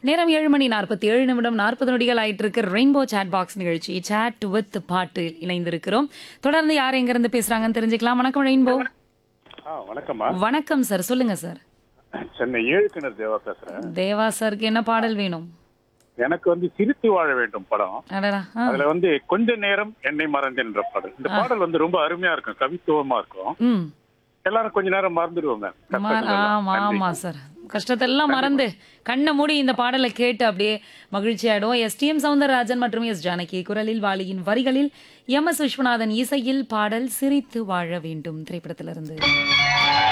நேரம் ஏழு மணி நாற்பத்தி ஏழு நிமிடம் நாற்பது நொடிகள் ஆயிட்டு இருக்கு ரெயின்போ சேட் பாக்ஸ் நிகழ்ச்சி சேட் வித் பாட்டு இணைந்திருக்கிறோம் தொடர்ந்து யார் எங்க இருந்து பேசுறாங்கன்னு தெரிஞ்சுக்கலாம் வணக்கம் ரெயின்போ ஆ வணக்கம்மா வணக்கம் சார் சொல்லுங்க சார் சென்னை ஏழு கிணறு தேவா பேசுறேன் தேவா சாருக்கு என்ன பாடல் வேணும் எனக்கு வந்து சிரித்து வாழ வேண்டும் படம் அடடா ஆ. அதுல வந்து கொஞ்ச நேரம் என்னை மறந்தேன்ற பாடல் இந்த பாடல் வந்து ரொம்ப அருமையா இருக்கும் கவித்துவமா இருக்கும் ம் எல்லாரும் கொஞ்ச நேரம் மறந்துடுவாங்க மா- கஷ்டங்கள் எல்லாம். ஆமா நன்றி. ஆமா சார் கஷ்டத்தெல்லாம் மறந்து கண்ணை மூடி இந்த பாடலை கேட்டு அப்படியே மகிழ்ச்சி ஆயிடும் எஸ் டி எம் சவுந்தரராஜன் மற்றும் எஸ் ஜானகி குரலில் வாலியின் வரிகளில் எம் எஸ் விஸ்வநாதன் இசையில் பாடல் சிரித்து வாழ வேண்டும் திரைப்படத்திலிருந்து